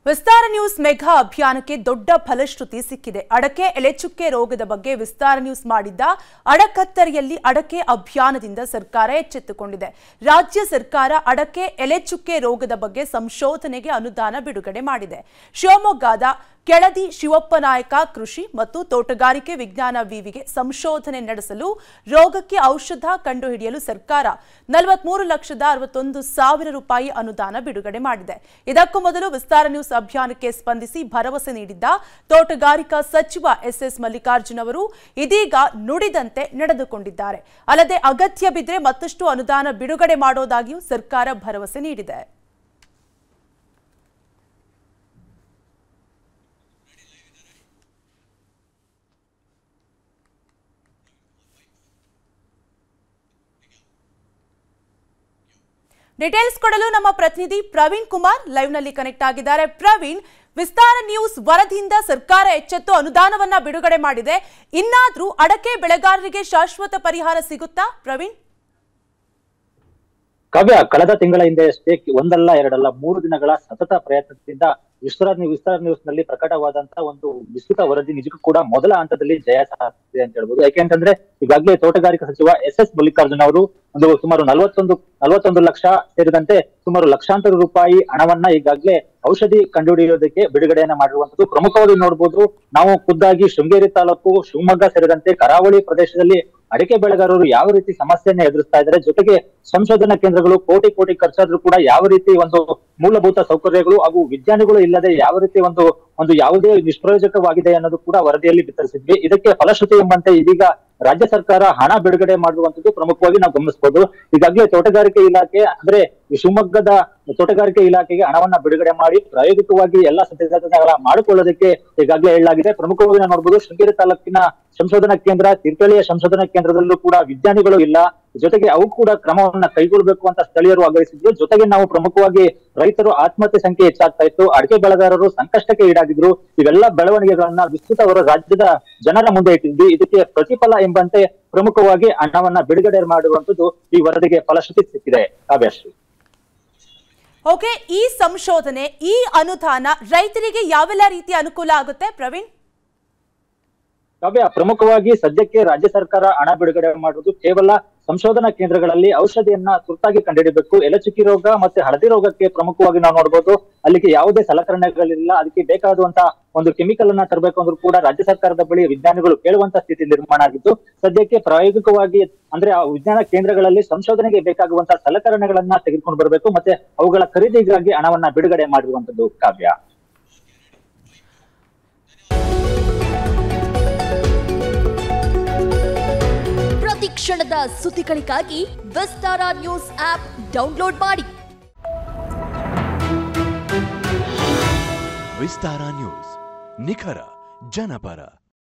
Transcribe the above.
ವಿಸ್ತಾರ news mega ಅಭಿಯಾನಕ್ಕೆ ದೊಡ್ಡ ಫಲಶ್ರುತಿ ಸಿಕ್ಕಿದೆ ಅಡಕೆ ಎಲೆಚುಕ್ಕೆ ರೋಗದ ಬಗ್ಗೆ ವಿಸ್ತಾರ ನ್ಯೂಸ್ ಮಾಡಿದ್ದ ಅಡಕತ್ತರಿಯಲ್ಲಿ ಅಡಕೆ ಅಭಿಯಾನದಿಂದ ಸರ್ಕಾರ ಎಚ್ಚೆತ್ತುಕೊಂಡಿದೆ ರಾಜ್ಯ ಸರ್ಕಾರ ಅಡಕೆ ಎಲೆಚುಕ್ಕೆ ರೋಗದ ಬಗ್ಗೆ ಸಂಶೋಧನೆಗೆ ಅನುದಾನ ಬಿಡುಗಡೆ ಮಾಡಿದೆ ಶಿವಮೊಗ್ಗದ ಕೆಳದಿ ಶಿವಪ್ಪ ನಾಯಕ ಕೃಷಿ ಮತ್ತು ತೋಟಗಾರಿಕೆ ವಿಜ್ಞಾನ ವಿವಿಗೆ ಸಂಶೋಧನೆ ನಡೆಸಲು ರೋಗಕ್ಕೆ ಔಷಧ ಕಂಡುಹಿಡಿಯಲು ಸರ್ಕಾರ ನಲವತ್ಮೂರು ಲಕ್ಷದ ಅರವತ್ತೊಂದು ಸಾವಿರ ರೂಪಾಯಿ ಅನುದಾನ ಬಿಡುಗಡೆ ಮಾಡಿದೆ ಇದಕ್ಕೂ ಮೊದಲು ವಿಸ್ತಾರ ನ್ಯೂಸ್ ಅಭಿಯಾನಕ್ಕೆ ಸ್ಪಂದಿಸಿ ಭರವಸೆ ನೀಡಿದ್ದ ತೋಟಗಾರಿಕಾ ಸಚಿವ ಎಸ್ಎಸ್ ಮಲ್ಲಿಕಾರ್ಜುನ್ ಅವರು ಇದೀಗ ನುಡಿದಂತೆ ನಡೆದುಕೊಂಡಿದ್ದಾರೆ ಅಲ್ಲದೆ ಅಗತ್ಯ ಬಿದ್ದರೆ ಮತ್ತಷ್ಟು ಅನುದಾನ ಬಿಡುಗಡೆ ಮಾಡೋದಾಗಿಯೂ ಸರ್ಕಾರ ಭರವಸೆ ನೀಡಿದೆ ಡೀಟೇಲ್ಸ್ ಕೊಡಲು ನಮ್ಮ ಪ್ರತಿನಿಧಿ ಪ್ರವೀಣ್ ಕುಮಾರ್ ಲೈವ್ ನಲ್ಲಿ ಕನೆಕ್ಟ್ ಆಗಿದ್ದಾರೆ ಪ್ರವೀಣ್ ವಿಸ್ತಾರ ನ್ಯೂಸ್ ವರದಿಯಿಂದ ಸರ್ಕಾರ ಎಚ್ಚೆತ್ತು ಅನುದಾನವನ್ನ ಬಿಡುಗಡೆ ಮಾಡಿದೆ ಇನ್ನಾದ್ರೂ ಅಡಕೆ ಬೆಳೆಗಾರರಿಗೆ ಶಾಶ್ವತ ಪರಿಹಾರ ಸಿಗುತ್ತಾ ಪ್ರವೀಣ್ ಕಾವ್ಯ ಕಳೆದ ತಿಂಗಳ ಹಿಂದೆಯಷ್ಟೇ ಒಂದಲ್ಲ ಎರಡಲ್ಲ ಮೂರು ದಿನಗಳ ಸತತ ಪ್ರಯತ್ನದಿಂದ ವಿಸ್ತಾರ ವಿಸ್ತಾರ ನ್ಯೂಸ್ ನಲ್ಲಿ ಪ್ರಕಟವಾದಂತಹ ಒಂದು ವಿಸ್ತೃತ ವರದಿ ನಿಜಕ್ಕೂ ಕೂಡ ಮೊದಲ ಹಂತದಲ್ಲಿ ಜಯ ಸಾಧಿಸಿದೆ ಅಂತ ಹೇಳ್ಬೋದು ಯಾಕೆಂತಂದ್ರೆ ಈಗಾಗಲೇ ತೋಟಗಾರಿಕಾ ಸಚಿವ ಎಸ್ ಎಸ್ ಮಲ್ಲಿಕಾರ್ಜುನ್ ಅವರು ಒಂದು ಸುಮಾರು ನಲವತ್ತೊಂದು ನಲವತ್ತೊಂದು ಲಕ್ಷ ಸೇರಿದಂತೆ ಸುಮಾರು ಲಕ್ಷಾಂತರ ರೂಪಾಯಿ ಹಣವನ್ನ ಈಗಾಗಲೇ ಔಷಧಿ ಕಂಡುಹಿಡಿಯೋದಕ್ಕೆ ಬಿಡುಗಡೆಯನ್ನ ಮಾಡಿರುವಂತದ್ದು ಪ್ರಮುಖವಾಗಿ ನೋಡಬಹುದು ನಾವು ಖುದ್ದಾಗಿ ಶೃಂಗೇರಿ ತಾಲೂಕು ಶಿವಮೊಗ್ಗ ಸೇರಿದಂತೆ ಕರಾವಳಿ ಪ್ರದೇಶದಲ್ಲಿ ಅಡಿಕೆ ಬೆಳೆಗಾರರು ಯಾವ ರೀತಿ ಸಮಸ್ಯೆಯನ್ನ ಎದುರಿಸ್ತಾ ಇದ್ದಾರೆ ಜೊತೆಗೆ ಸಂಶೋಧನಾ ಕೇಂದ್ರಗಳು ಕೋಟಿ ಕೋಟಿ ಖರ್ಚಾದ್ರೂ ಕೂಡ ಯಾವ ರೀತಿ ಒಂದು ಮೂಲಭೂತ ಸೌಕರ್ಯಗಳು ಹಾಗೂ ವಿಜ್ಞಾನಿಗಳು ಇಲ್ಲದೆ ಯಾವ ರೀತಿ ಒಂದು ಒಂದು ಯಾವುದೇ ನಿಷ್ಪ್ರಯೋಜಕವಾಗಿದೆ ಅನ್ನೋದು ಕೂಡ ವರದಿಯಲ್ಲಿ ಬಿತ್ತರಿಸಿದ್ವಿ ಇದಕ್ಕೆ ಫಲಶ್ರುತಿ ಎಂಬಂತೆ ಇದೀಗ ರಾಜ್ಯ ಸರ್ಕಾರ ಹಣ ಬಿಡುಗಡೆ ಮಾಡಿರುವಂತದ್ದು ಪ್ರಮುಖವಾಗಿ ನಾವು ಗಮನಿಸಬಹುದು ಈಗಾಗಲೇ ತೋಟಗಾರಿಕೆ ಇಲಾಖೆ ಅಂದ್ರೆ ಈ ಶಿವಮೊಗ್ಗದ ತೋಟಗಾರಿಕೆ ಇಲಾಖೆಗೆ ಹಣವನ್ನ ಬಿಡುಗಡೆ ಮಾಡಿ ಪ್ರಾಯೋಗಿಕವಾಗಿ ಎಲ್ಲಾ ಸಿದ್ಧತೆಗಳ ಮಾಡಿಕೊಳ್ಳೋದಕ್ಕೆ ಈಗಾಗಲೇ ಹೇಳಲಾಗಿದೆ ಪ್ರಮುಖವಾಗಿ ನಾವು ನೋಡಬಹುದು ಶೃಂಗೇರಿ ತಾಲೂಕಿನ ಸಂಶೋಧನಾ ಕೇಂದ್ರ ತೀರ್ಥಹಳ್ಳಿಯ ಸಂಶೋಧನಾ ಕೇಂದ್ರದಲ್ಲೂ ಕೂಡ ವಿಜ್ಞಾನಿಗಳು ಇಲ್ಲ ಜೊತೆಗೆ ಅವು ಕೂಡ ಕ್ರಮವನ್ನ ಕೈಗೊಳ್ಳಬೇಕು ಅಂತ ಸ್ಥಳೀಯರು ಆಗ್ರಹಿಸಿದ್ರು ಜೊತೆಗೆ ನಾವು ಪ್ರಮುಖವಾಗಿ ರೈತರು ಆತ್ಮಹತ್ಯೆ ಸಂಖ್ಯೆ ಹೆಚ್ಚಾಗ್ತಾ ಇತ್ತು ಅಡಿಕೆ ಬೆಳೆಗಾರರು ಸಂಕಷ್ಟಕ್ಕೆ ಈಡಾಗಿದ್ರು ಇವೆಲ್ಲ ಬೆಳವಣಿಗೆಗಳನ್ನ ವಿಸ್ತೃತವರ ರಾಜ್ಯದ ಜನರ ಮುಂದೆ ಇಟ್ಟಿದ್ವಿ ಇದಕ್ಕೆ ಪ್ರತಿಫಲ ಎಂಬಂತೆ ಪ್ರಮುಖವಾಗಿ ಹಣವನ್ನ ಬಿಡುಗಡೆ ಮಾಡಿರುವಂತದ್ದು ಈ ವರದಿಗೆ ಫಲಶ್ರುತಿ ಸಿಕ್ಕಿದೆ ಕಾವ್ಯಶ್ರೀ ಓಕೆ ಈ ಸಂಶೋಧನೆ ಈ ಅನುದಾನ ರೈತರಿಗೆ ಯಾವೆಲ್ಲ ರೀತಿಯ ಅನುಕೂಲ ಆಗುತ್ತೆ ಪ್ರವೀಣ್ ಕಾವ್ಯ ಪ್ರಮುಖವಾಗಿ ಸದ್ಯಕ್ಕೆ ರಾಜ್ಯ ಸರ್ಕಾರ ಹಣ ಬಿಡುಗಡೆ ಮಾಡುವುದು ಕೇವಲ ಸಂಶೋಧನಾ ಕೇಂದ್ರಗಳಲ್ಲಿ ಔಷಧಿಯನ್ನ ತುರ್ತಾಗಿ ಕಂಡುಹಿಡಬೇಕು ಎಲೆಚುಕ್ಕಿ ರೋಗ ಮತ್ತೆ ಹಳದಿ ರೋಗಕ್ಕೆ ಪ್ರಮುಖವಾಗಿ ನಾವು ನೋಡಬಹುದು ಅಲ್ಲಿಗೆ ಯಾವುದೇ ಸಲಕರಣೆಗಳಿಲ್ಲ ಅದಕ್ಕೆ ಬೇಕಾದಂತ ಒಂದು ಕೆಮಿಕಲ್ ಅನ್ನ ತರಬೇಕು ಅಂದ್ರೂ ಕೂಡ ರಾಜ್ಯ ಸರ್ಕಾರದ ಬಳಿ ವಿಜ್ಞಾನಿಗಳು ಕೇಳುವಂತ ಸ್ಥಿತಿ ನಿರ್ಮಾಣ ಆಗಿದ್ದು ಸದ್ಯಕ್ಕೆ ಪ್ರಾಯೋಗಿಕವಾಗಿ ಅಂದ್ರೆ ಆ ವಿಜ್ಞಾನ ಕೇಂದ್ರಗಳಲ್ಲಿ ಸಂಶೋಧನೆಗೆ ಬೇಕಾಗುವಂತಹ ಸಲಕರಣೆಗಳನ್ನ ತೆಗೆದುಕೊಂಡು ಬರಬೇಕು ಮತ್ತೆ ಅವುಗಳ ಖರೀದಿಗಾಗಿ ಹಣವನ್ನ ಬಿಡುಗಡೆ ಮಾಡಿರುವಂತದ್ದು ಕಾವ್ಯ ಪ್ರತಿ ಕ್ಷಣದ ಸುದ್ದಿಗಳಿಗಾಗಿ ವಿಸ್ತಾರ ನ್ಯೂಸ್ ಆಪ್ ಡೌನ್ಲೋಡ್ ಮಾಡಿ ವಿಸ್ತಾರ ನ್ಯೂಸ್ ನಿಖರ ಜನಪರ